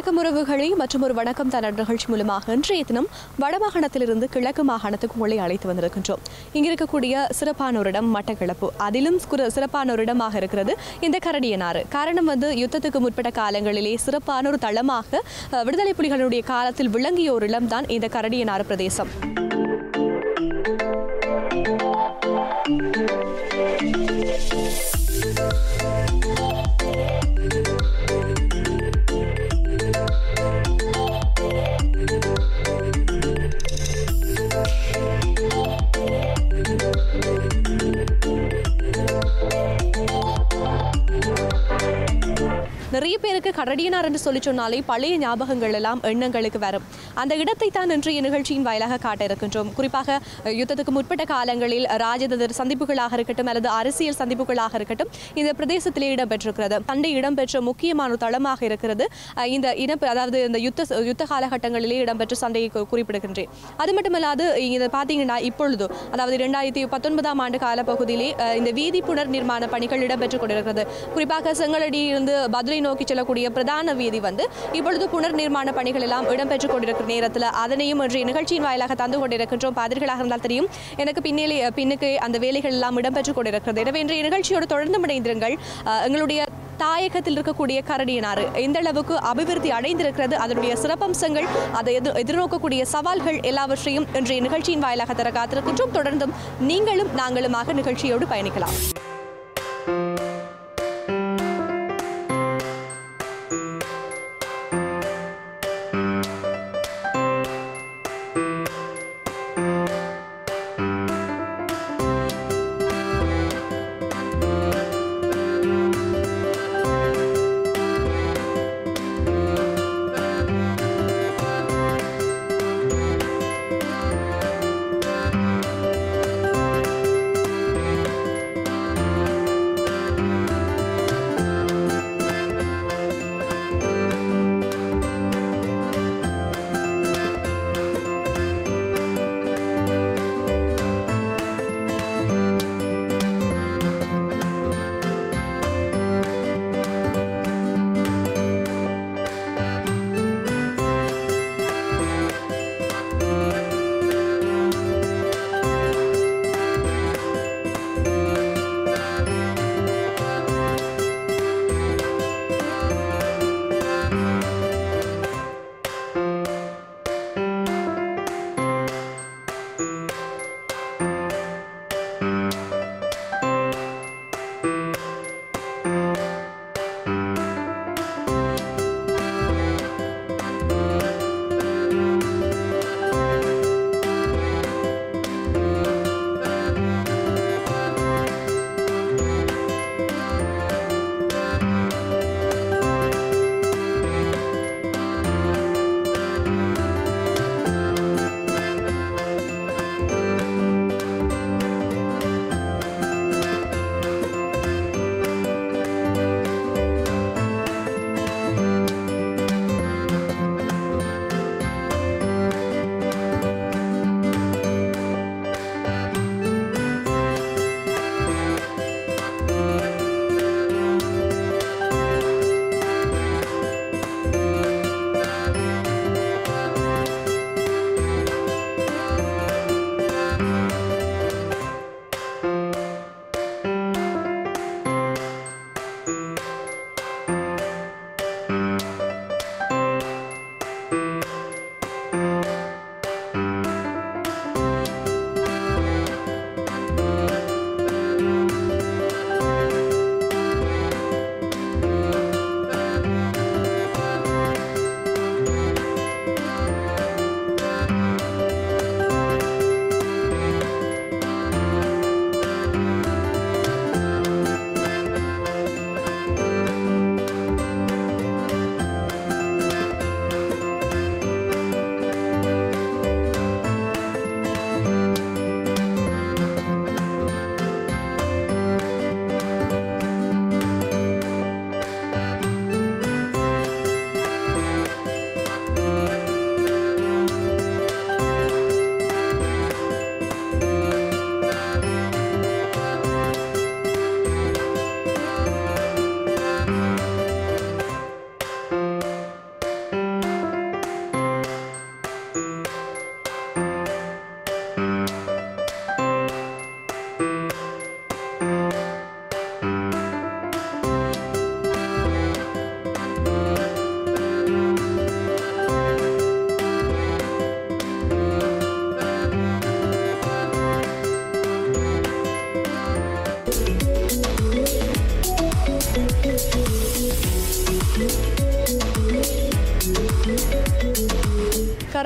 வணக்கம் உறவுகளை மற்றும் ஒரு வணக்கம் தன நிகழ்ச்சி மூலமாக இன்றைய தினம் வடமாகாணத்திலிருந்து கிழக்கு மாகாணத்துக்கு உங்களை அழைத்து வந்திருக்கின்றோம் இங்க இருக்கக்கூடிய சிறப்பான ஒரு இடம் மட்டக்களப்பு அதிலும் குற- சிறப்பான ஒரு இடமாக இருக்கிறது இந்த கரடியனாறு காரணம் வந்து யுத்தத்துக்கு முற்பட்ட காலங்களிலே சிறப்பான ஒரு தளமாக அஹ், விடுதலை புலிகளுடைய காலத்தில் விளங்கிய ஒரு இடம்தான் இந்த கரடியனாறு பிரதேசம் நிறைய பேருக்கு கடடியனார் என்று சொல்லி சொன்னாலே பழைய ஞாபகங்கள் எல்லாம் எண்ணங்களுக்கு வரும் அந்த இடத்தை தான் இன்றைய நிகழ்ச்சியின் வாயிலாக காட்ட இருக்கின்றோம் குறிப்பாக அஹ், யுத்தத்துக்கு முற்பட்ட காலங்களில் ராஜதந்திர சந்திப்புகளாக இருக்கட்டும் அல்லது அரசியல் சந்திப்புகளாக இருக்கட்டும் இந்த பிரதேசத்திலே இடம்பெற்றிருக்கிறது சண்டை இடம்பெற்ற முக்கியமான ஒரு தளமாக இருக்கிறது அஹ், இந்த இன அதாவது இந்த யுத்த யுத்த காலகட்டங்களிலே இடம்பெற்ற சண்டையை கு- குறிப்பிடுகின்றேன் அது மட்டுமல்லாது இதை பார்த்தீங்கன்னா இப்பொழுது அதாவது இரண்டாயிரத்தி பத்தொன்பதாம் ஆண்டு காலப்பகுதியிலே அஹ், இந்த வீதி புனர் நிர்மாண பணிகள் இடம்பெற்றுக் கொண்டிருக்கிறது குறிப்பாக செங்கலடியிலிருந்து பதுரை நோக்கி செல்லக்கூடிய பிரதான வீதி வந்து இப்பொழுது புனர் நிர்மாண பணிகள் எல்லாம் இடம்பெற்றுக் கொண்டிருக்கிற நேரத்தில் அதனையும் இன்றைய நிகழ்ச்சியின் வாயிலாக தந்து கொண்டிருக்கின்றோம் பாதிரிகளாக இருந்தால் தெரியும் எனக்கு பின்னே பின்னுக்கு அந்த வேலைகள் எல்லாம் இடம்பெற்றுக் கொண்டிருக்கிறது எனவே இன்றைய நிகழ்ச்சியோடு தொடர்ந்து இணைந்திருங்கள் அஹ், எங்களுடைய தாயகத்தில் இருக்கக்கூடிய கரடியனாறு எந்த அளவுக்கு அபிவிருத்தி அடைந்திருக்கிறது அதனுடைய சிறப்பம்சங்கள் அதை எதிர் எதிர்நோக்கக்கூடிய சவால்கள் எல்லாவற்றையும் இன்றைய நிகழ்ச்சியின் வாயிலாக தர காத்திருக்கின்றோம் தொடர்ந்தும் நீங்களும் நாங்களுமாக நிகழ்ச்சியோடு பயணிக்கலாம்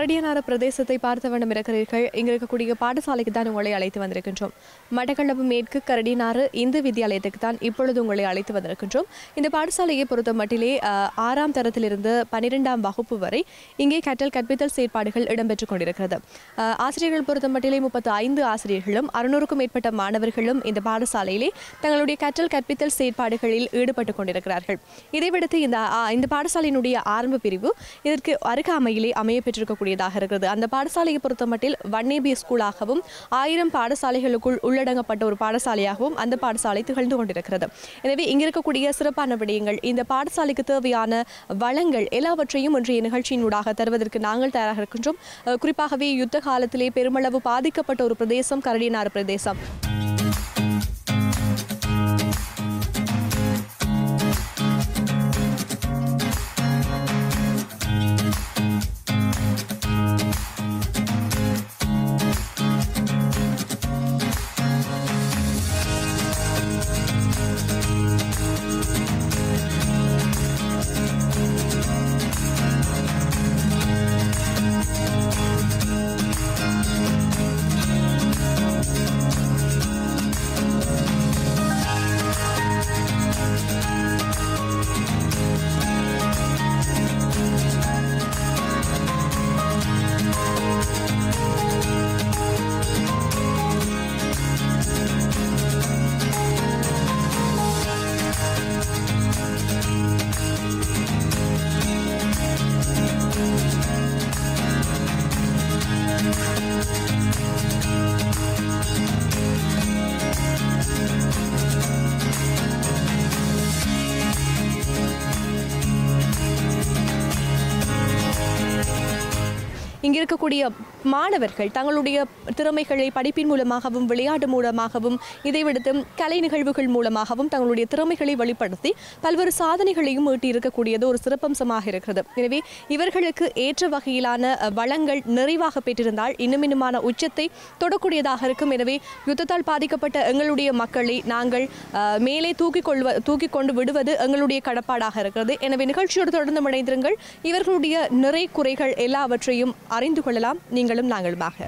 கரடியனார பிரதேசத்தை பார்த்த வண்ணம் இருக்கிறீர்கள் இங்கு இருக்கக்கூடிய பாடசாலைக்கு தான் உங்களை அழைத்து வந்திருக்கின்றோம் மட்டக்களப்பு மேற்கு கரடியனாறு இந்து வித்யாலயத்துக்கு தான் இப்பொழுது உங்களை அழைத்து வந்திருக்கின்றோம் இந்த பாடசாலையை பொறுத்த மட்டிலே அஹ், ஆறாம் தரத்திலிருந்து பன்னிரெண்டாம் வகுப்பு வரை இங்கே கற்றல் கற்பித்தல் செயற்பாடுகள் இடம்பெற்றுக் கொண்டிருக்கிறது அஹ், ஆசிரியர்கள் பொறுத்த மட்டிலே முப்பத்து ஐந்து ஆசிரியர்களும் அறுநூறுக்கும் மேற்பட்ட மாணவர்களும் இந்த பாடசாலையிலே தங்களுடைய கற்றல் கற்பித்தல் செயற்பாடுகளில் ஈடுபட்டுக் கொண்டிருக்கிறார்கள் இதைவிடுத்து இந்த ஆ, இந்த பாடசாலையினுடைய ஆரம்ப பிரிவு இதற்கு அருகாமையிலே அமைய பெற்றிருக்கக்கூடியதாக இருக்கிறது அந்த பாடசாலையை பொறுத்தமட்டில் வன்னேபி ஸ்கூலாகவும் ஆயிரம் பாடசாலைகளுக்குள் உள்ளடங்கப்பட்ட ஒரு பாடசாலையாகவும் அந்த பாடசாலை திகழ்ந்து கொண்டிருக்கிறது எனவே இங்க இருக்கக்கூடிய சிறப்பான விடயங்கள் இந்த பாடசாலைக்கு தேவையான வளங்கள் எல்லாவற்றையும் இன்றைய நிகழ்ச்சியினூடாக தருவதற்கு நாங்கள் தயாராக இருக்கின்றோம் அஹ், குறிப்பாகவே யுத்த காலத்திலே பெருமளவு பாதிக்கப்பட்ட ஒரு பிரதேசம் கரடியனாறு பிரதேசம் இங்க இருக்கக்கூடிய மாணவர்கள் தங்களுடைய திறமைகளை படிப்பின் மூலமாகவும் விளையாட்டு மூலமாகவும் இதை விடுத்து கலை நிகழ்வுகள் மூலமாகவும் தங்களுடைய திறமைகளை வெளிப்படுத்தி பல்வேறு சாதனைகளையும் ஈட்டி இருக்கக்கூடியது ஒரு சிறப்பம்சமாக இருக்கிறது எனவே இவர்களுக்கு ஏற்ற வகையிலான அஹ், வளங்கள் நிறைவாக பெற்றிருந்தால் இன்னும் இன்னுமான உச்சத்தை தொடக்கூடியதாக இருக்கும் எனவே யுத்தத்தால் பாதிக்கப்பட்ட எங்களுடைய மக்களை நாங்கள் அஹ், மேலே தூக்கிக் கொள்வ தூக்கிக் கொண்டு விடுவது எங்களுடைய கடப்பாடாக இருக்கிறது எனவே நிகழ்ச்சியோடு தொடர்ந்து இணைந்திருங்கள் இவர்களுடைய நிறை குறைகள் எல்லாவற்றையும் அறிந்து கொள்ளலாம் நீங்களும் நாங்களுமாக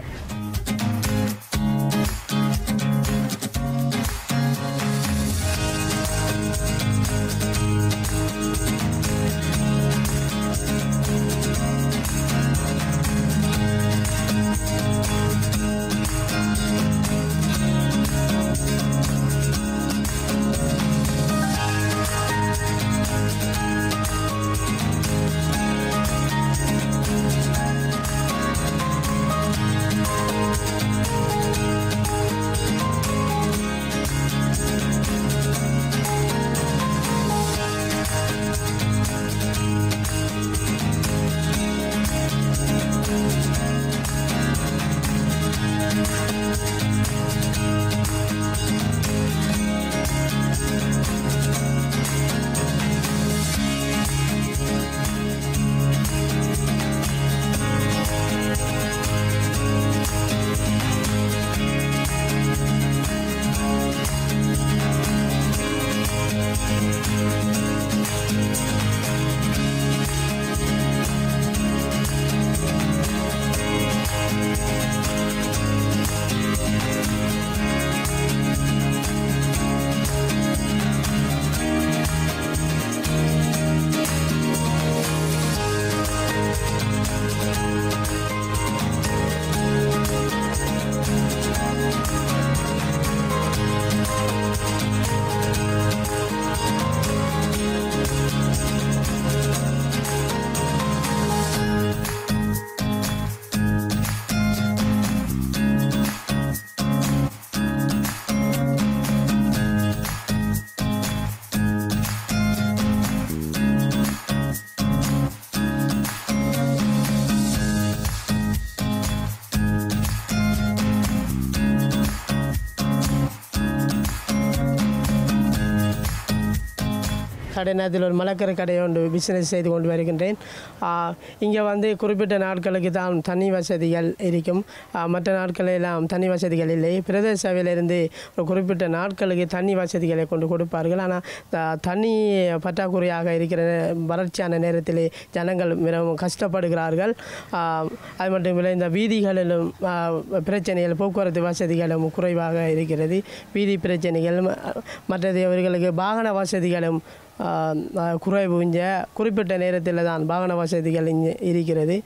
கடை நேரத்தில் ஒரு மலக்கரை கடை ஒன்று பிஸ்னஸ் செய்து கொண்டு வருகின்றேன் இங்கே வந்து குறிப்பிட்ட நாட்களுக்கு தான் தனி வசதிகள் இருக்கும் ஆ, மற்ற நாட்களெல்லாம் தனி வசதிகள் இல்லை பிரதேச சபையிலிருந்து ஒரு குறிப்பிட்ட நாட்களுக்கு தண்ணி வசதிகளை கொண்டு கொடுப்பார்கள் ஆனால் தண்ணி பற்றாக்குறையாக இருக்கிற வறட்சியான நேரத்திலே ஜனங்கள் மிகவும் கஷ்டப்படுகிறார்கள் ஆ, அது மட்டும் இல்லை இந்த வீதிகளிலும் ஆ, பிரச்சனைகள் போக்குவரத்து வசதிகளும் குறைவாக இருக்கிறது வீதி பிரச்சனைகள் ம- மற்றது அவர்களுக்கு வாகன வசதிகளும் ஆ, ஆ, குறைவு இங்கே குறிப்பிட்ட நேரத்தில் தான் வாகன வசதிகள் இங்கே இருக்கிறது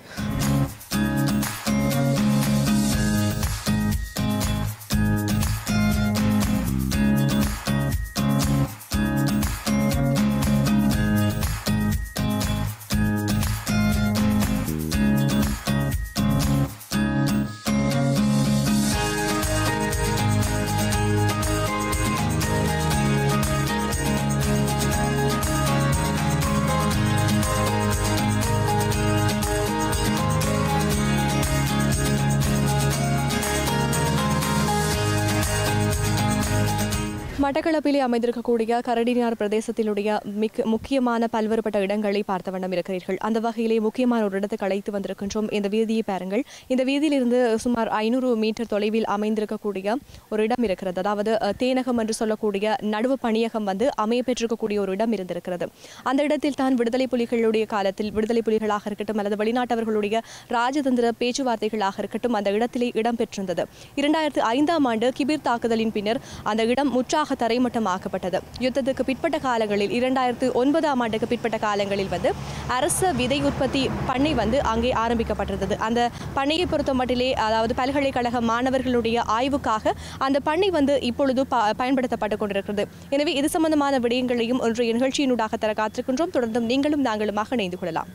மட்டக்களப்பிலே அமைந்திருக்கக்கூடிய கரடினார் பிரதேசத்திலுடைய மிக முக்கியமான பல்வேறுபட்ட இடங்களை பார்த்த வண்ணம் இருக்கிறீர்கள் அந்த வகையிலே முக்கியமான ஒரு இடத்துக்கு அழைத்து வந்திருக்கின்றோம் இந்த வீதியை பாருங்கள் இந்த வீதியிலிருந்து சுமார் ஐநூறு மீட்டர் தொலைவில் அமைந்திருக்கக்கூடிய ஒரு இடம் இருக்கிறது அதாவது அஹ், தேனகம் என்று சொல்லக்கூடிய நடுவு பணியகம் வந்து அமைய பெற்றிருக்கக்கூடிய ஒரு இடம் இருந்திருக்கிறது அந்த இடத்தில் தான் விடுதலை புலிகளுடைய காலத்தில் விடுதலை புலிகளாக இருக்கட்டும் அல்லது வெளிநாட்டவர்களுடைய ராஜதந்திர பேச்சுவார்த்தைகளாக இருக்கட்டும் அந்த இடத்திலே இடம்பெற்றிருந்தது இரண்டாயிரத்து ஐந்தாம் ஆண்டு கிபிர் தாக்குதலின் பின்னர் அந்த இடம் முற்றாக தரைமட்டமாக்கப்பட்டது யுத்தத்துக்கு பிற்பட்ட காலங்களில் இரண்டாயிரத்து ஒன்பதாம் ஆண்டுக்கு பிற்பட்ட காலங்களில் வந்து அரச விதை உற்பத்தி பண்ணை வந்து அங்கே ஆரம்பிக்கப்பட்டிருந்தது அந்த பண்ணையை பொறுத்த மட்டிலே அதாவது பல்கலைக்கழக மாணவர்களுடைய ஆய்வுக்காக அந்த பண்ணை வந்து இப்பொழுது ப- பயன்படுத்தப்பட்டு கொண்டிருக்கிறது எனவே இது சம்பந்தமான விடயங்களையும் இன்றைய நிகழ்ச்சியினூடாக தர காத்திருக்கின்றோம் தொடர்ந்தும் நீங்களும் நாங்களுமாக இணைந்து கொள்ளலாம்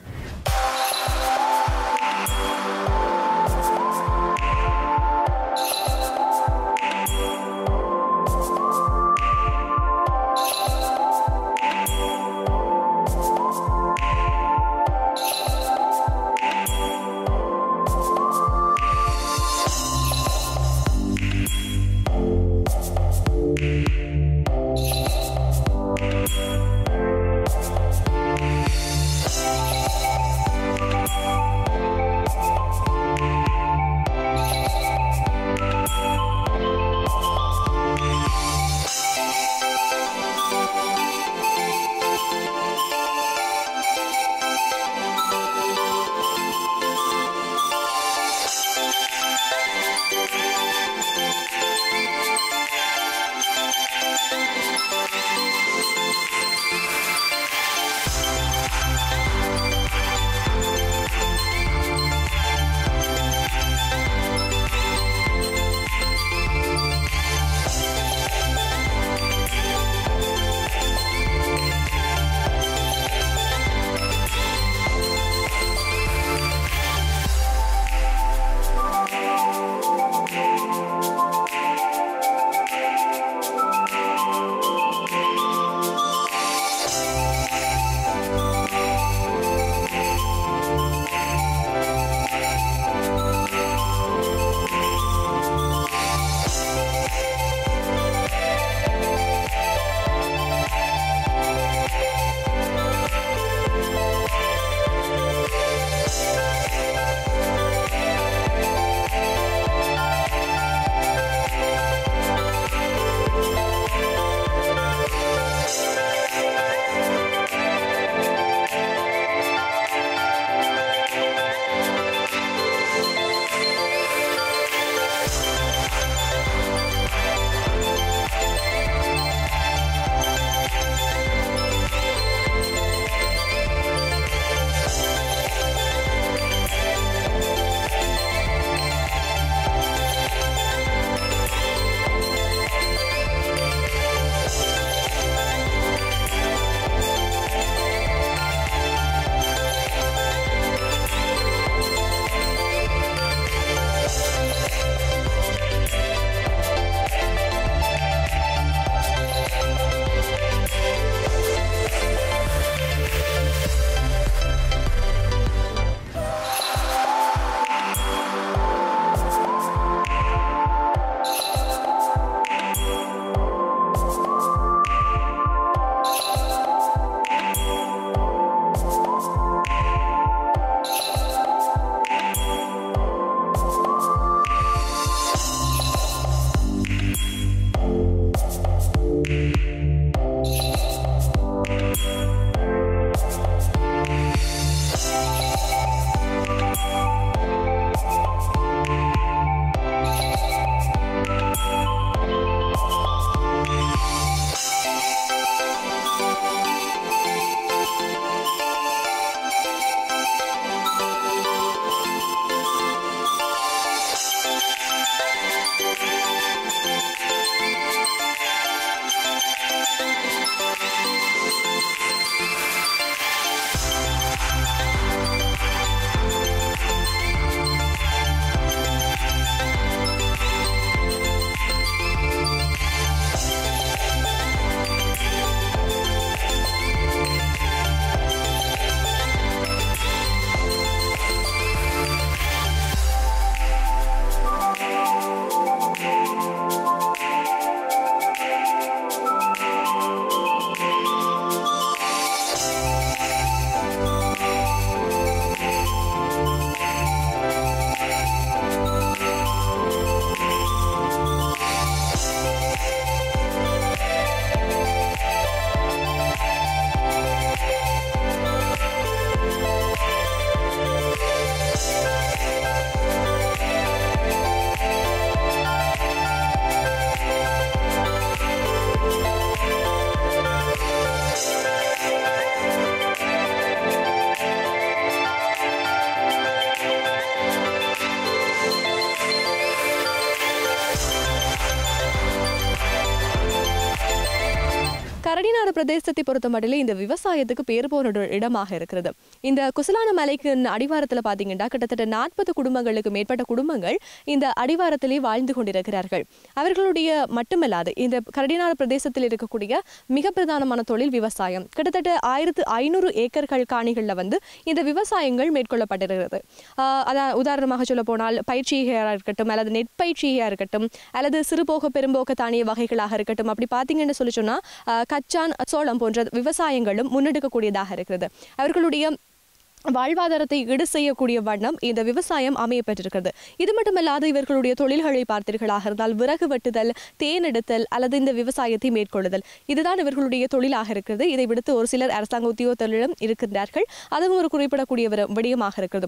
கரடிநாடு பிரதேசத்தை பொறுத்த மட்டிலே இந்த விவசாயத்துக்கு பேர் போன ஒரு இடமாக இருக்கிறது இந்த குசலான மலைக்கு அடிவாரத்தில் பார்த்தீங்கன்னா கிட்டத்தட்ட நாற்பது குடும்பங்களுக்கு மேற்பட்ட குடும்பங்கள் இந்த அடிவாரத்திலே வாழ்ந்து கொண்டிருக்கிறார்கள் அவர்களுடைய மட்டுமல்லாது இந்த கரடிநாடு பிரதேசத்தில் இருக்கக்கூடிய மிக பிரதானமான தொழில் விவசாயம் கிட்டத்தட்ட ஆயிரத்து ஐநூறு ஏக்கர்கள் காணிகளில் வந்து இந்த விவசாயங்கள் மேற்கொள்ளப்பட்டிருக்கிறது ஆஹ் அதான் உதாரணமாக சொல்ல போனால் பயிற்சியாக இருக்கட்டும் அல்லது நெற்பயிற்சியாக இருக்கட்டும் அல்லது சிறுபோக பெரும்போக தானிய வகைகளாக இருக்கட்டும் அப்படி பார்த்தீங்கன்னு சொல்லி சொன்னால் ஆஹ் கச்சான் சோளம் போன்ற விவசாயங்களும் முன்னெடுக்கக்கூடியதாக இருக்கிறது அவர்களுடைய வாழ்வாதாரத்தை ஈடு செய்யக்கூடிய வண்ணம் இந்த விவசாயம் அமைய பெற்றிருக்கிறது இது மட்டுமல்லாது இவர்களுடைய தொழில்களை பார்த்தீர்களாக இருந்தால் விறகு வெட்டுதல் தேன் எடுத்தல் அல்லது இந்த விவசாயத்தை மேற்கொள்ளுதல் இதுதான் இவர்களுடைய தொழிலாக இருக்கிறது இதை விடுத்து ஒரு சிலர் அரசாங்க உத்தியோகத்தொழிலும் இருக்கின்றார்கள் அதுவும் ஒரு குறிப்பிடக்கூடிய ஒரு விடயமாக இருக்கிறது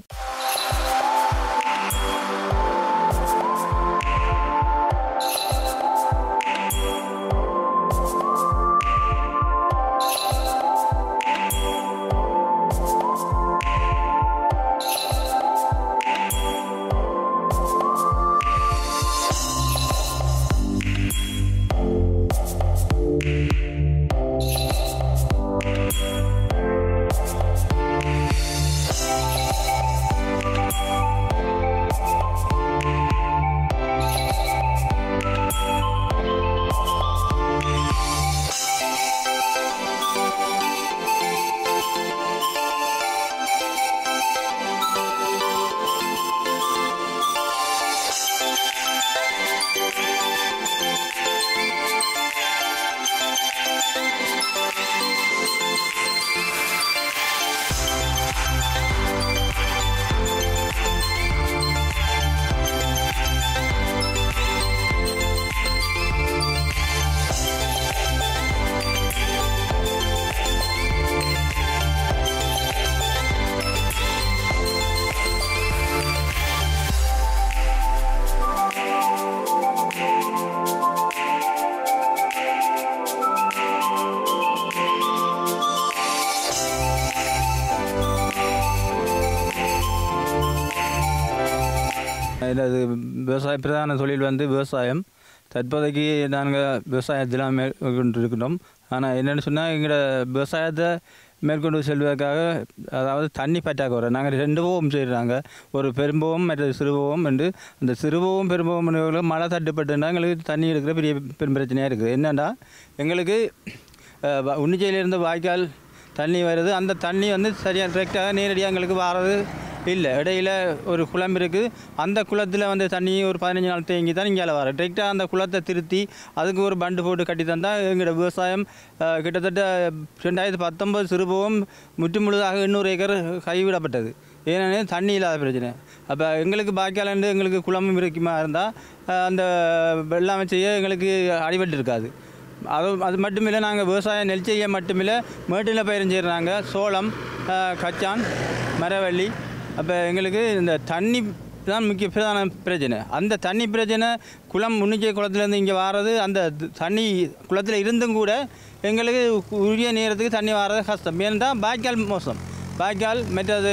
எனது விவசாய பிரதான தொழில் வந்து விவசாயம் தற்போதைக்கு நாங்கள் விவசாயத்தில் மேற்கொண்டு இருக்கிறோம் ஆனால் என்னென்னு சொன்னால் எங்களோட விவசாயத்தை மேற்கொண்டு செல்வதற்காக அதாவது தண்ணி பற்றாக்குறை நாங்கள் ரெண்டு போகம் செய்கிறாங்க ஒரு பெரும்போகம் மற்றது சிறுபோகம் என்று அந்த சிறுபோகம் பெரும்போகம் என்பவர்களுக்கு மழை தட்டுப்பட்டுன்னா எங்களுக்கு தண்ணி எடுக்கிற பெரிய பெரும் பிரச்சனையாக இருக்குது என்னென்னா எங்களுக்கு அஹ், வ- உன்னிச்சையிலிருந்து வாய்க்கால் தண்ணி வருது அந்த தண்ணி வந்து சரியாக டிரெக்டாக நேரடியாக எங்களுக்கு வர்றது இல்லை இடையில ஒரு குளம் இருக்குது அந்த குளத்தில் வந்து தண்ணி ஒரு பதினஞ்சு நாள் தேங்கி தான் இங்கே வர டிரெக்டாக அந்த குளத்தை திருத்தி அதுக்கு ஒரு பண்டு போட்டு கட்டி தந்தால் எங்களோட விவசாயம் அஹ், கிட்டத்தட்ட ரெண்டாயிரத்தி பத்தொம்பது சிறுபவும் முற்று முழுதாக எண்ணூறு ஏக்கர் கைவிடப்பட்டது ஏனெனில் தண்ணி இல்லாத பிரச்சனை அப்போ எங்களுக்கு பாக்கியாலண்டு எங்களுக்கு குளமும் இருக்குமா இருந்தால் அந்த வெள்ளாமை செய்ய எங்களுக்கு அடிபட்டு இருக்காது அது அது மட்டுமில்லை நாங்கள் விவசாயம் நெல் செய்ய மட்டுமில்லை மேட்டில் பயிரும் செய்கிறாங்க சோளம் ஆஹ், கச்சான் மரவள்ளி அப்போ எங்களுக்கு இந்த தண்ணி தான் முக்கிய பிரதான பிரச்சனை அந்த தண்ணி பிரச்சனை குளம் முன்னிச்சை குளத்துலேருந்து இங்கே வாரது அந்த த- தண்ணி குளத்தில் இருந்தும் கூட எங்களுக்கு உரிய நேரத்துக்கு தண்ணி வாரது கஷ்டம் ஏன்னா பாய்க்கால் மோசம் பாய்க்கால் மற்றது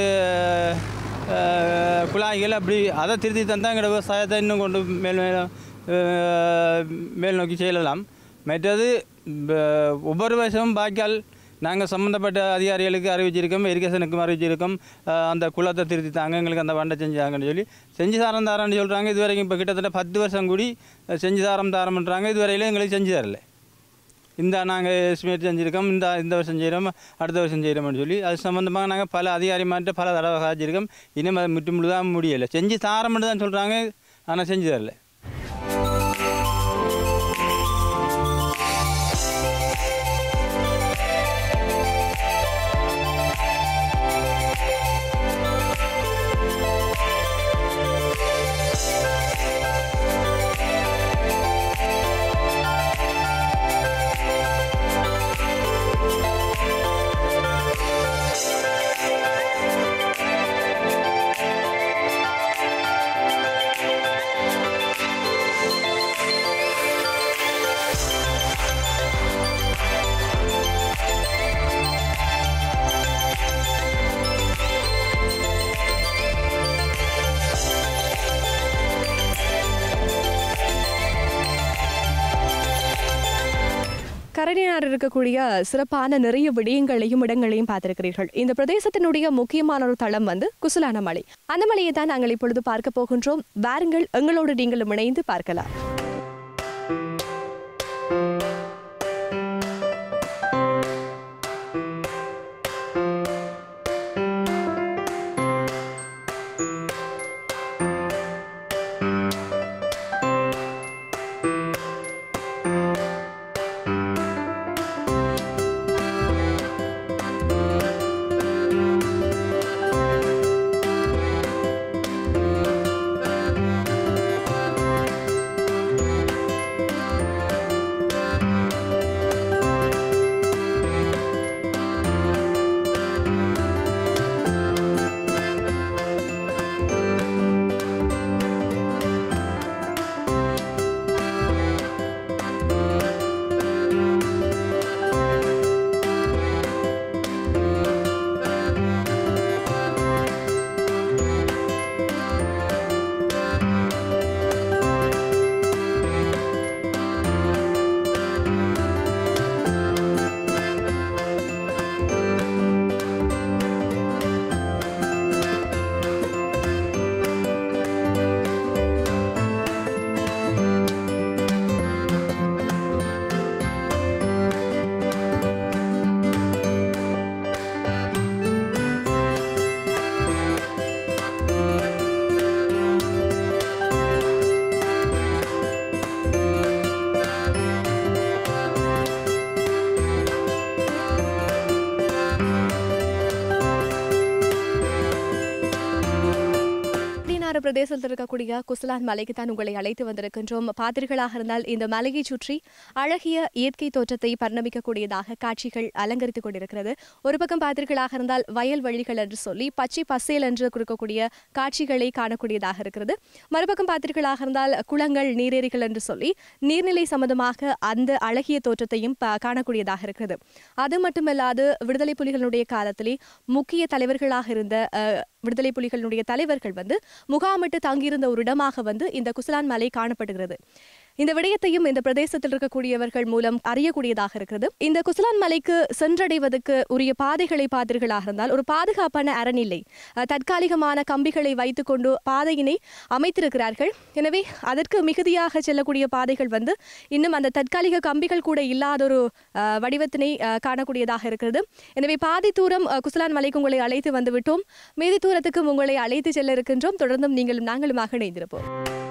ஆஹ், குழாய்கள் அப்படி அதை திருத்தி தந்தால் எங்களோட விவசாயத்தை இன்னும் கொண்டு மேல் மேலும் ஆஹ், மேல் நோக்கி செல்லலாம் மற்றது ப- ஒவ்வொரு வருஷமும் பாய்க்கால் நாங்கள் சம்மந்தப்பட்ட அதிகாரிகளுக்கு அறிவிச்சிருக்கோம் இரிகேஷனுக்கும் அறிவிச்சிருக்கோம் ஆஹ், அந்த குளத்தை திருத்தி தாங்க எங்களுக்கு அந்த வண்டை செஞ்சாங்கன்னு சொல்லி செஞ்சு தாரம் தாரம்னு சொல்கிறாங்க இது வரைக்கும் இப்போ கிட்டத்தட்ட பத்து வருஷம் கூடி அஹ், செஞ்சு தாரம் தாரம்ன்றாங்க இது வரையிலும் எங்களுக்கு செஞ்சு தரல இந்த நாங்கள் எஸ்டிமேட் செஞ்சுருக்கோம் இந்த இந்த வருஷம் செய்கிறோம் அடுத்த வருஷம் செய்கிறோம்னு சொல்லி அது சம்மந்தமாக நாங்கள் பல அதிகாரிமார்கிட்ட பல தடவை காய்ச்சிருக்கோம் இன்னும் அது முற்று முழுதாக முடியலை செஞ்சு தாரம்னு தான் சொல்கிறாங்க ஆனால் செஞ்சு தரல கரடினார் இருக்கக்கூடிய சிறப்பான நிறைய விடயங்களையும் இடங்களையும் பார்த்திருக்கிறீர்கள் இந்த பிரதேசத்தினுடைய முக்கியமான ஒரு தளம் வந்து குசலான மலை அந்த மலையை தான் நாங்கள் இப்பொழுது பார்க்க போகின்றோம் வாருங்கள் எங்களோடு நீங்களும் இணைந்து பார்க்கலாம் பதினாறு பிரதேசத்தில் இருக்கக்கூடிய குசலான் மலைக்கு தான் உங்களை அழைத்து வந்திருக்கின்றோம் பாதிரிகளாக இருந்தால் இந்த மலையை சுற்றி அழகிய இயற்கை தோற்றத்தை பரிணமிக்கக்கூடியதாக காட்சிகள் அலங்கரித்துக் கொண்டிருக்கிறது ஒரு பக்கம் பாதிரிகளாக இருந்தால் வயல் வழிகள் என்று சொல்லி பச்சை பசேல் என்று கொடுக்கக்கூடிய காட்சிகளை காணக்கூடியதாக இருக்கிறது மறுபக்கம் பாத்திரிகளாக இருந்தால் குளங்கள் நீரேரிகள் என்று சொல்லி நீர்நிலை சம்பந்தமாக அந்த அழகிய தோற்றத்தையும் ப- காணக்கூடியதாக இருக்கிறது அது மட்டுமல்லாது விடுதலை புலிகளுடைய காலத்திலே முக்கிய தலைவர்களாக இருந்த அஹ், விடுதலை புலிகளுடைய தலைவர்கள் வந்து முகாமிட்டு தங்கியிருந்த ஒரு இடமாக வந்து இந்த குசலான் மலை காணப்படுகிறது இந்த விடயத்தையும் இந்த பிரதேசத்தில் இருக்கக்கூடியவர்கள் மூலம் அறியக்கூடியதாக இருக்கிறது இந்த குசலான் மலைக்கு சென்றடைவதற்கு உரிய பாதைகளை பார்த்தீர்களாக இருந்தால் ஒரு பாதுகாப்பான அரண் இல்லை அஹ், தற்காலிகமான கம்பிகளை வைத்துக்கொண்டு பாதையினை அமைத்திருக்கிறார்கள் எனவே அதற்கு மிகுதியாக செல்லக்கூடிய பாதைகள் வந்து இன்னும் அந்த தற்காலிக கம்பிகள் கூட இல்லாத ஒரு அஹ், வடிவத்தினை அஹ், காணக்கூடியதாக இருக்கிறது எனவே பாதி தூரம் அஹ், குசலான் மலைக்கு உங்களை அழைத்து வந்துவிட்டோம் மீதி தூரத்துக்கும் உங்களை அழைத்து செல்ல இருக்கின்றோம் தொடர்ந்தும் நீங்களும் நாங்களுமாக இணைந்திருப்போம்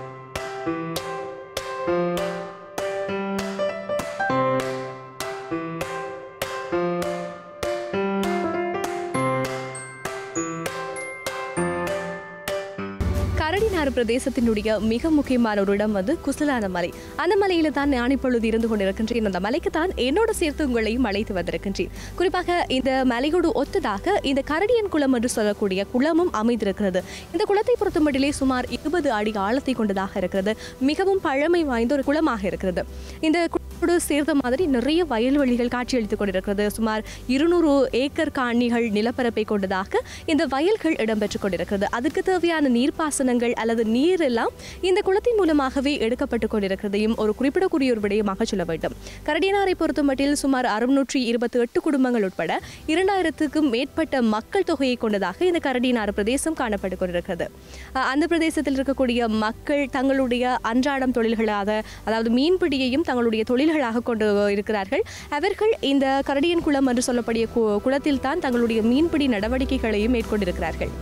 கரடினாறு பிரதேசத்தினுடைய மிக முக்கியமான ஒரு இடம் வந்து குசலான மலை அந்த மலையில தான் நான் இப்பொழுது இருந்து கொண்டிருக்கின்றேன் அந்த மலைக்கு தான் என்னோடு சேர்த்து உங்களையும் அழைத்து வந்திருக்கின்றேன் குறிப்பாக இந்த மலையோடு ஒத்ததாக இந்த கரடியன் குளம் என்று சொல்லக்கூடிய குளமும் அமைந்திருக்கிறது இந்த குளத்தை பொறுத்தமட்டிலே சுமார் இருபது அடி ஆழத்தை கொண்டதாக இருக்கிறது மிகவும் பழமை வாய்ந்த ஒரு குளமாக இருக்கிறது இந்த குளத்தோடு சேர்ந்த மாதிரி நிறைய வயல்வெளிகள் காட்சியளித்துக் கொண்டிருக்கிறது சுமார் இருநூறு ஏக்கர் காணிகள் நிலப்பரப்பை கொண்டதாக இந்த வயல்கள் இடம்பெற்றுக் கொண்டிருக்கிறது அதுக்கு தேவையான நீர்ப்பாசனங்கள் அல்லது நீர் எல்லாம் இந்த குளத்தின் மூலமாகவே எடுக்கப்பட்டு கொண்டிருக்கிறதையும் ஒரு குறிப்பிடக்கூடிய ஒரு விடயமாக சொல்ல வேண்டும் கரடியனாரை பொறுத்தமட்டில் சுமார் அறுநூற்றி இருபத்தி எட்டு குடும்பங்கள் உட்பட இரண்டாயிரத்துக்கும் மேற்பட்ட மக்கள் தொகையை கொண்டதாக இந்த கரடியனாறு பிரதேசம் காணப்பட்டு கொண்டிருக்கிறது அஹ் அந்த பிரதேசத்தில் இருக்கக்கூடிய மக்கள் தங்களுடைய அன்றாடம் தொழில்களாக அதாவது மீன்பிடியையும் தங்களுடைய தொழில்களாக கொண்டு இருக்கிறார்கள் அவர்கள் இந்த கரடியன் குளம் என்று சொல்லக்கூடிய கு- குளத்தில் தான் தங்களுடைய மீன்பிடி நடவடிக்கைகளையும் மேற்கொண்டிருக்கிறார்கள்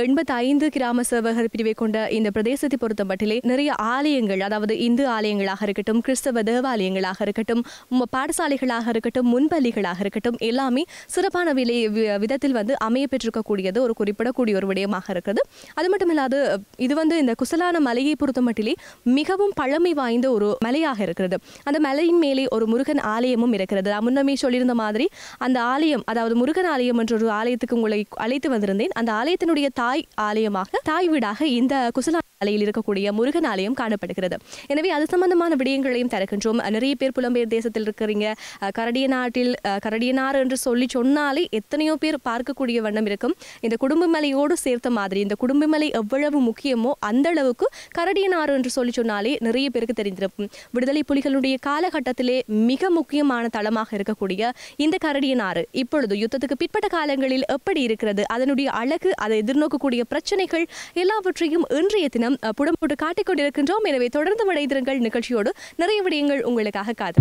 எண்பத்தி ஐந்து கிராம சேவகர் பிரிவை கொண்ட இந்த பிரதேசத்தை பொறுத்த மட்டிலே நிறைய ஆலயங்கள் அதாவது இந்து ஆலயங்களாக இருக்கட்டும் கிறிஸ்தவ தேவாலயங்களாக இருக்கட்டும் ம- பாடசாலைகளாக இருக்கட்டும் முன்பள்ளிகளாக இருக்கட்டும் எல்லாமே சிறப்பான விலை வி- விதத்தில் வந்து அமைய பெற்றிருக்கக்கூடியது ஒரு குறிப்பிடக்கூடிய ஒரு விடயமாக இருக்கிறது அது மட்டும் இல்லாது இது வந்து இந்த குசலான மலையை பொறுத்த மட்டிலே மிகவும் பழமை வாய்ந்த ஒரு மலையாக இருக்கிறது அந்த மலையின் மேலே ஒரு முருகன் ஆலயமும் இருக்கிறது நான் முன்னமே சொல்லியிருந்த மாதிரி அந்த ஆலயம் அதாவது முருகன் ஆலயம் என்ற ஒரு ஆலயத்துக்கு உங்களை அழைத்து வந்திருந்தேன் அந்த ஆலயத்தினுடைய தாய் ஆலயமாக தாய் வீடாக இந்த குசலா மலையில் இருக்கக்கூடிய முருகன் ஆலயம் காணப்படுகிறது எனவே அது சம்பந்தமான விடயங்களையும் தருகின்றோம் நிறைய பேர் புலம்பெயர் தேசத்தில் இருக்கிறீங்க அஹ், கரடிய நாட்டில் அஹ், கரடியனார் என்று சொல்லி சொன்னாலே எத்தனையோ பேர் பார்க்கக்கூடிய வண்ணம் இருக்கும் இந்த குடும்பமலையோடு சேர்த்த மாதிரி இந்த குடும்பமலை எவ்வளவு முக்கியமோ அந்த அளவுக்கு கரடியனார் என்று சொல்லி சொன்னாலே நிறைய பேருக்கு தெரிந்திருக்கும் விடுதலை புலிகளுடைய காலகட்டத்திலே மிக முக்கியமான தளமாக இருக்கக்கூடிய இந்த கரடியனாறு இப்பொழுது யுத்தத்துக்கு பிற்பட்ட காலங்களில் எப்படி இருக்கிறது அதனுடைய அழகு அதை எதிர்நோக்கக்கூடிய பிரச்சனைகள் எல்லாவற்றையும் இன்றைய தினம் அஹ், புடம் போட்டு காட்டிக் கொண்டிருக்கின்றோம் எனவே தொடர்ந்து விடைதிருங்கள் நிகழ்ச்சியோடு நிறைய விடயங்கள் உங்களுக்காக காது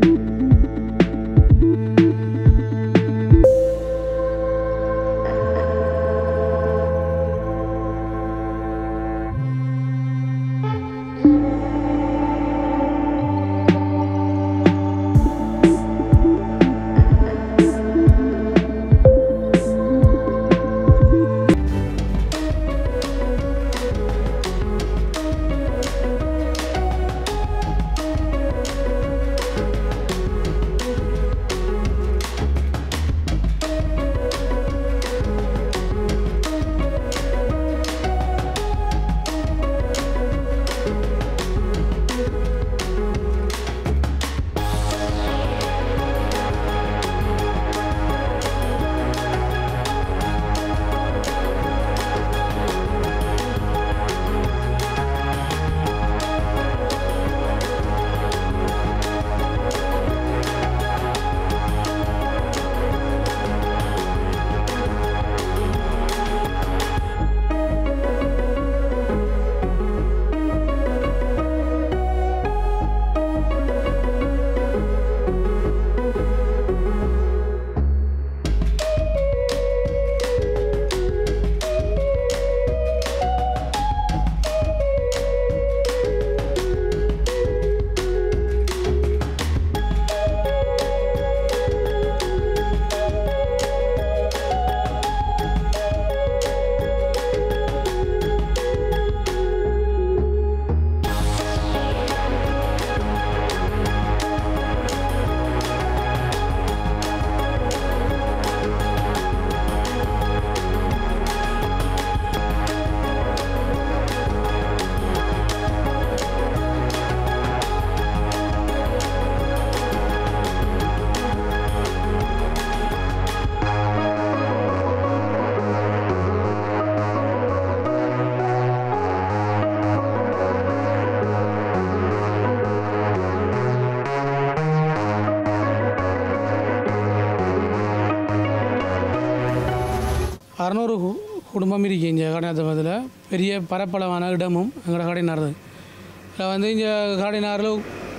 அறநூறு கு- குடும்பம் இருக்கு இங்கே கடைநாத்தபத்தில் பெரிய பரப்பளவான இடமும் எங்களோட கடைநாறு இதில் வந்து இங்கே கடைநாரில்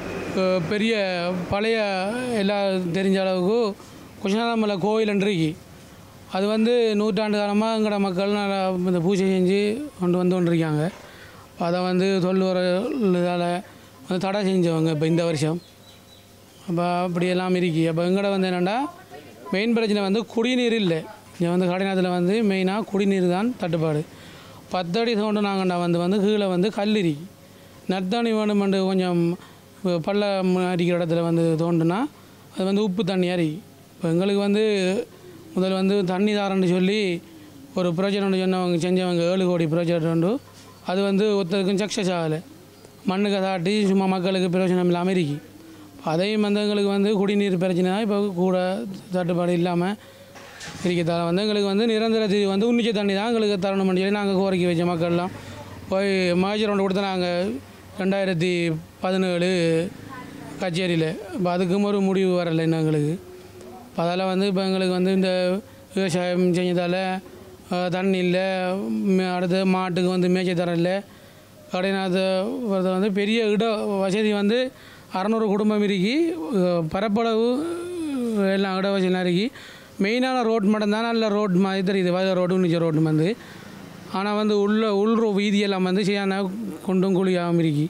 பெரிய பழைய எல்லாம் தெரிஞ்ச அளவுக்கு குஷனாமலை கோயில் இருக்கு அது வந்து நூற்றாண்டு காலமாக எங்களோட மக்கள் நல்லா இந்த பூஜை செஞ்சு கொண்டு வந்து கொண்டிருக்காங்க அதை வந்து தொல்லுற இதால் வந்து தடை செஞ்சவங்க இப்போ இந்த வருஷம் அப்போ அப்படியெல்லாம் இருக்கு அப்போ எங்கட வந்து என்னென்னா மெயின் பிரச்சனை வந்து குடிநீர் இல்லை இங்கே வந்து கடைநாத்தில் வந்து மெயினாக குடிநீர் தான் தட்டுப்பாடு பத்தடி தோண்டு நாங்கண்டா வந்து வந்து கீழே வந்து கல் இருக்கு நத்தண்ணி வேணுமெண்டு கொஞ்சம் பள்ளம் அடிக்கிற இடத்துல வந்து தோண்டுனா அது வந்து உப்பு தண்ணியாக இருக்கு இப்போ எங்களுக்கு வந்து முதல் வந்து தண்ணி தாரன்னு சொல்லி ஒரு ப்ராஜெக்ட் ஒன்று சொன்னவங்க செஞ்சவங்க ஏழு கோடி ப்ராஜெக்ட் உண்டு அது வந்து ஒருத்தருக்கும் சக்ஸஸ் ஆகலை மண்ணுக்கு தாட்டி சும்மா மக்களுக்கு பிரயோஜனம் இல்லாமல் இருக்கு அதையும் வந்து எங்களுக்கு வந்து குடிநீர் பிரச்சனை தான் இப்போ கூட தட்டுப்பாடு இல்லாமல் இருக்கிறதால வந்து எங்களுக்கு வந்து நிரந்தர தீர்வு வந்து உன்னிச்ச தண்ணி தான் எங்களுக்கு தரணும் சொல்லி நாங்கள் கோரிக்கை வச்ச மக்கள்லாம் போய் மேஜர் ஒன்று கொடுத்து நாங்கள் ரெண்டாயிரத்தி பதினேழு கச்சேரியில் இப்போ அதுக்கும் ஒரு முடிவு வரலை இன்னும் எங்களுக்கு இப்போ அதால் வந்து இப்போ எங்களுக்கு வந்து இந்த விவசாயம் செஞ்சதால் அஹ், தண்ணி இல்லை மே- அடுத்து மாட்டுக்கு வந்து மேய்ச்சல் தரம் இல்லை கடைநாத வந்து பெரிய இட வசதி வந்து அறநூறு குடும்பம் இருக்கி அஹ், பரப்பளவு அஹ், எல்லாம் இட வசதிலாம் இருக்கி மெயினான ரோட் மட்டும் தான் நல்ல ரோட் மாதிரி தெரியுது வயல் ரோடு நிச்ச ரோடு வந்து ஆனால் வந்து உள்ள உள்ற வீதியெல்லாம் வந்து சரியான குண்டும் குழியாகவும் இருக்கு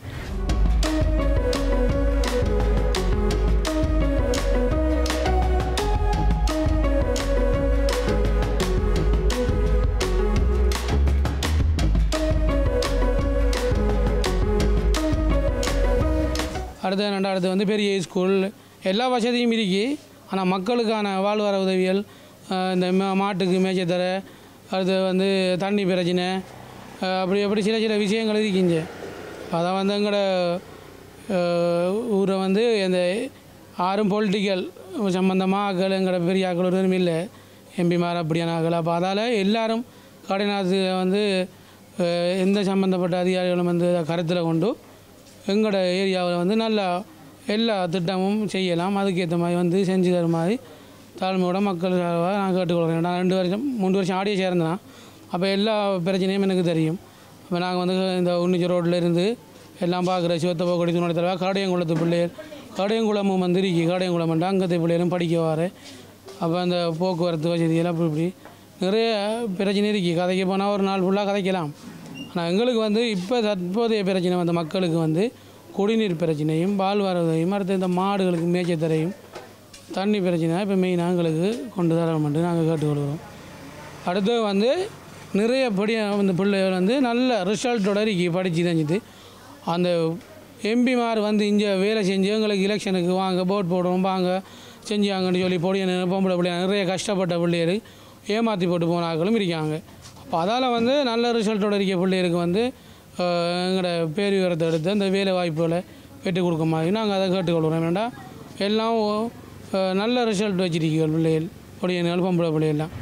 அடுத்து என்னடா அடுத்து வந்து பெரிய ஸ்கூல் எல்லா வசதியும் இருக்கு ஆனால் மக்களுக்கான வாழ்வார உதவிகள் அஹ் இந்த மா- மாட்டுக்கு மேய்ச்சத்தர அடுத்து வந்து தண்ணி பிரச்சனை அஹ் அப்படி அப்படி சில சில விஷயங்கள் இருக்குங்க அதை வந்து எங்களோட அஹ், ஊரை வந்து இந்த ஆறும் பொலிட்டிக்கல் சம்மந்தமாக ஆக்கள் எங்களோட பெரிய ஆக்கள் ஒருவரும் இல்லை எம்பிமார் அப்படியான ஆக்கள் அப்போ அதால் எல்லாரும் கடைநாத்து வந்து அஹ், எந்த சம்மந்தப்பட்ட அதிகாரிகளும் வந்து கருத்தில் கொண்டு எங்களோட ஏரியாவில் வந்து நல்லா எல்லா திட்டமும் செய்யலாம் அதுக்கேற்ற மாதிரி வந்து செஞ்சு தர மாதிரி தாழ்மையோட மக்கள் சார்பாக நான் கேட்டுக்கொள்கிறேன் நான் ரெண்டு வருஷம் மூணு வருஷம் ஆடியோ சேர்ந்தேன் அப்போ எல்லா பிரச்சனையும் எனக்கு தெரியும் அப்போ நாங்கள் வந்து இந்த உன்னிச்சி ரோட்டில் இருந்து எல்லாம் பார்க்குற சிவத்த போக்கடி துணை தலைவா காடையங்குளத்து பிள்ளையர் காடையங்குளமும் வந்து இருக்கு காடையங்குளம் வந்து அங்கத்தை பிள்ளைகளும் படிக்க வாரு அப்போ அந்த போக்குவரத்து வசதியெல்லாம் அப்படி இப்படி நிறைய பிரச்சனை இருக்குது கதைக்க போனால் ஒரு நாள் ஃபுல்லாக கதைக்கலாம் ஆனால் எங்களுக்கு வந்து இப்போ தற்போதைய பிரச்சனை வந்து மக்களுக்கு வந்து குடிநீர் பிரச்சனையும் பால்வாரதையும் அடுத்து இந்த மாடுகளுக்கு மேய்ச்சத்தரையும் தண்ணி பிரச்சனை இப்போ மெயினாக எங்களுக்கு கொண்டு தரணும்ட்டு நாங்கள் கேட்டுக்கொள்கிறோம் அடுத்து வந்து நிறைய படி அந்த பிள்ளைகள் வந்து நல்ல ரிசல்ட்டோட இருக்கு படித்து தெரிஞ்சுது அந்த எம்பிமார் வந்து இங்கே வேலை செஞ்சு எங்களுக்கு எலெக்ஷனுக்கு வாங்க போட் போடுவோம் வாங்க செஞ்சாங்கன்னு சொல்லி பொடிய பொம்பளை பிள்ளைய நிறைய கஷ்டப்பட்ட பிள்ளைகள் ஏமாற்றி போட்டு போனாக்களும் இருக்காங்க அப்போ அதால் வந்து நல்ல ரிசல்ட்டோட இருக்க பிள்ளைகளுக்கு வந்து அஹ், எங்களோட பேர் விவரத்தை எடுத்து அந்த வேலை வாய்ப்புகளை பெற்றுக் கொடுக்க மாதிரி நாங்கள் அதை கேட்டுக்கொள்கிறோம் வேண்டா எல்லாம் அஹ், நல்ல ரிசல்ட் வச்சிருக்கீங்க பிள்ளைகள் பொடியன்கள் பொம்பளை பிள்ளைகள்லாம்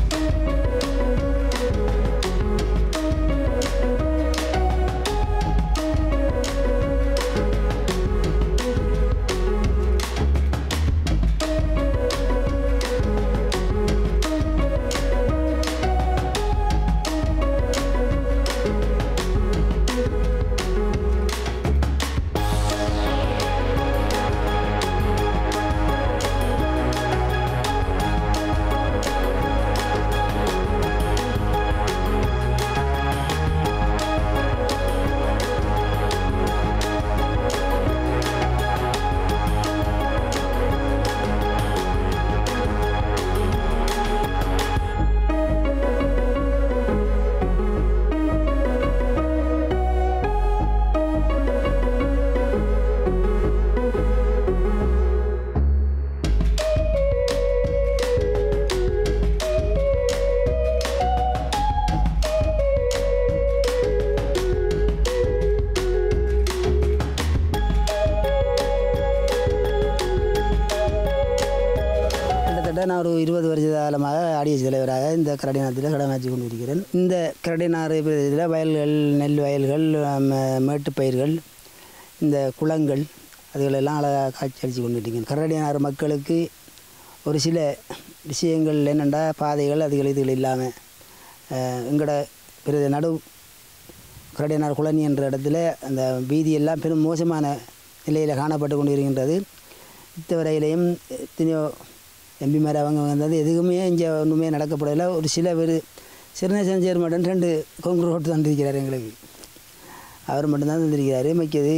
கிட்டத்தட்ட நான் ஒரு இருபது வருஷ காலமாக ஆடியஸ் தலைவராக இந்த கரடிநாத்தில் கடமையாற்றி கொண்டு இருக்கிறேன் இந்த கரடினாறு இதில் வயல்கள் நெல் வயல்கள் ம- மேட்டுப் பயிர்கள் இந்த குளங்கள் அதுகளெல்லாம் அழகாக காட்சி அளித்து கொண்டு இருக்கேன் கரடினாறு மக்களுக்கு ஒரு சில விஷயங்கள் என்னென்னா பாதைகள் அதுகள் இதுகள் இல்லாமல் எங்களோட பிறகு நடு கரடினார் குளனி என்ற இடத்துல அந்த வீதியெல்லாம் பெரும் மோசமான நிலையில் காணப்பட்டு கொண்டு இருக்கின்றது இத்தவரையிலையும் எத்தனையோ எம்பிமார் அவங்க வந்தது எதுவுமே இங்கே ஒன்றுமே நடக்கப்படலை ஒரு சில பேர் சிறுநேசன் சேர்மடன் ரெண்டு கொங்கு ரோட்டு தந்திருக்கிறார் எங்களுக்கு அவர் மட்டும்தான் தந்திருக்கிறார் மிக்கது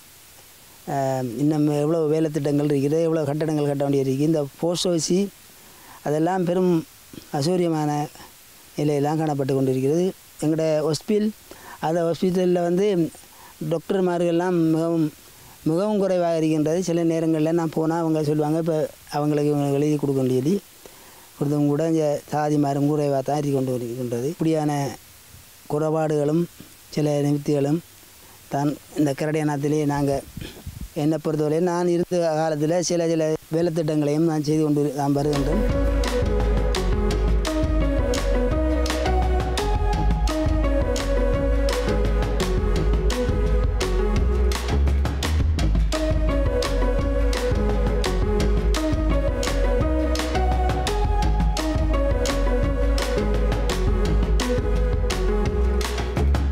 ஆஹ், இன்னும் எவ்வளோ வேலை திட்டங்கள் இருக்குது எவ்வளோ கட்டடங்கள் கட்ட வேண்டியிருக்கு இந்த போஸ்ட் ஆஃபீஸு அதெல்லாம் பெரும் அசூரியமான நிலையெல்லாம் காணப்பட்டு கொண்டிருக்கிறது எங்களோட ஹாஸ்பிட்டல் அந்த ஹாஸ்பிட்டலில் வந்து டாக்டர்மார்கள்லாம் மிகவும் மிகவும் குறைவாக இருக்கின்றது சில நேரங்களில் நான் போனால் அவங்க சொல்லுவாங்க இப்போ அவங்களுக்கு இவங்க எழுதி கொடுக்க சொல்லி கொடுத்தவங்க கூட இங்கே சாதிமாரும் குறைவாக தான் இருந்து கொண்டு இருக்கின்றது இப்படியான குறைபாடுகளும் சில நிமித்திகளும் தான் இந்த கரடியானத்திலே நாங்கள் என்னை பொறுத்தவரை நான் இருந்த காலத்தில் சில சில வேலைத்திட்டங்களையும் நான் செய்து கொண்டு நான் வருகின்றேன்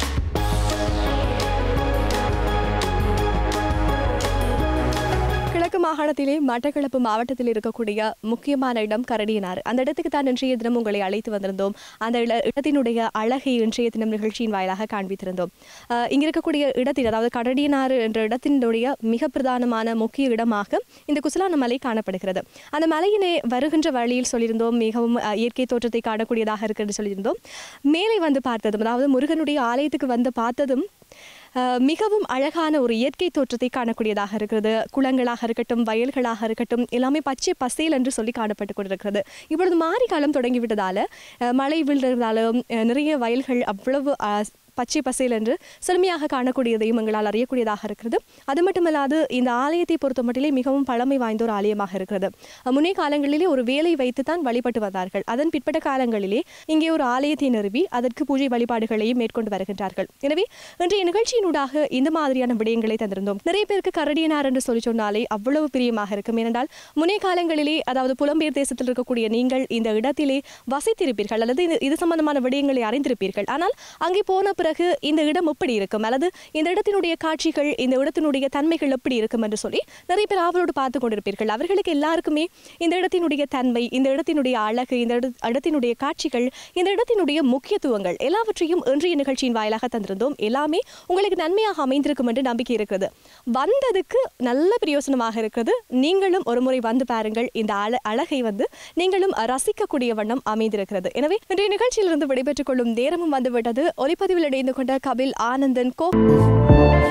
கிழக்கு கிழக்கு மாகாணத்திலே மட்டக்களப்பு மாவட்டத்தில் இருக்கக்கூடிய முக்கியமான இடம் கரடியனாறு அந்த இடத்துக்கு தான் இன்றைய தினம் உங்களை அழைத்து வந்திருந்தோம் அந்த இட- இடத்தினுடைய அழகை இன்றைய தினம் நிகழ்ச்சியின் வாயிலாக காண்பித்திருந்தோம் அஹ், இங்க இருக்கக்கூடிய இடத்தில் அதாவது கரடியனாறு என்ற இடத்தினுடைய மிக பிரதானமான முக்கிய இடமாக இந்த குசலான மலை காணப்படுகிறது அந்த மலையினை வருகின்ற வழியில் சொல்லியிருந்தோம் மிகவும் அஹ், இயற்கை தோற்றத்தை காணக்கூடியதாக இருக்கிறது சொல்லியிருந்தோம் மேலே வந்து பார்த்ததும் அதாவது முருகனுடைய ஆலயத்துக்கு வந்து பார்த்ததும் அஹ், மிகவும் அழகான ஒரு இயற்கை தோற்றத்தை காணக்கூடியதாக இருக்கிறது குளங்களாக இருக்கட்டும் வயல்களாக இருக்கட்டும் எல்லாமே பச்சை பசேல் என்று சொல்லி காணப்பட்டு கொண்டிருக்கிறது இப்பொழுது மாரி காலம் தொடங்கிவிட்டதால அஹ், மழை விழுறதாலும் அஹ், நிறைய வயல்கள் அவ்வளவு அஹ், பச்சை பசேல் என்று செழுமையாக காணக்கூடியதையும் எங்களால் அறியக்கூடியதாக இருக்கிறது அது மட்டுமல்லாது இந்த ஆலயத்தை பொறுத்த மட்டிலே மிகவும் பழமை வாய்ந்த ஒரு ஆலயமாக இருக்கிறது அஹ், முன்னைய காலங்களிலே ஒரு வேலை வைத்து தான் வழிபட்டு வந்தார்கள் அதன் பிற்பட்ட காலங்களிலே இங்கே ஒரு ஆலயத்தை நிறுவி அதற்கு பூஜை வழிபாடுகளையும் மேற்கொண்டு வருகின்றார்கள் எனவே இன்றைய நிகழ்ச்சியினூடாக இந்த மாதிரியான விடயங்களை தந்திருந்தோம் நிறைய பேருக்கு கரடியனார் என்று சொல்லி சொன்னாலே அவ்வளவு பிரியமாக இருக்கும் ஏனென்றால் முன்னைய காலங்களிலே அதாவது புலம்பெயர் தேசத்தில் இருக்கக்கூடிய நீங்கள் இந்த இடத்திலே வசித்திருப்பீர்கள் அல்லது இது- இது சம்பந்தமான விடயங்களை அறிந்திருப்பீர்கள் ஆனால் அங்கே போன பிறகு இந்த இடம் எப்படி இருக்கும் அல்லது இந்த இடத்தினுடைய காட்சிகள் இந்த இடத்தினுடைய தன்மைகள் எப்படி இருக்கும் என்று சொல்லி நிறைய பேர் ஆவலோடு பார்த்து கொண்டிருப்பீர்கள் அவர்களுக்கு எல்லாருக்குமே இந்த இடத்தினுடைய தன்மை இந்த இடத்தினுடைய அழகு இந்த இட- இடத்தினுடைய காட்சிகள் இந்த இடத்தினுடைய முக்கியத்துவங்கள் எல்லாவற்றையும் இன்றைய நிகழ்ச்சியின் வாயிலாக தந்திருந்தோம் எல்லாமே உங்களுக்கு நன்மையாக அமைந்திருக்கும் என்று நம்பிக்கை இருக்கிறது வந்ததுக்கு நல்ல பிரயோசனமாக இருக்கிறது நீங்களும் ஒரு முறை வந்து பாருங்கள் இந்த அழ அழகை வந்து நீங்களும் ரசிக்கக்கூடிய வண்ணம் அமைந்திருக்கிறது எனவே இன்றைய நிகழ்ச்சியிலிருந்து விடைபெற்றுக் கொள்ளும் நேரமும் வந்துவிட்டது ஒலிப்பதிவில் இணைந்து கொண்ட கபில் ஆனந்தன் கோ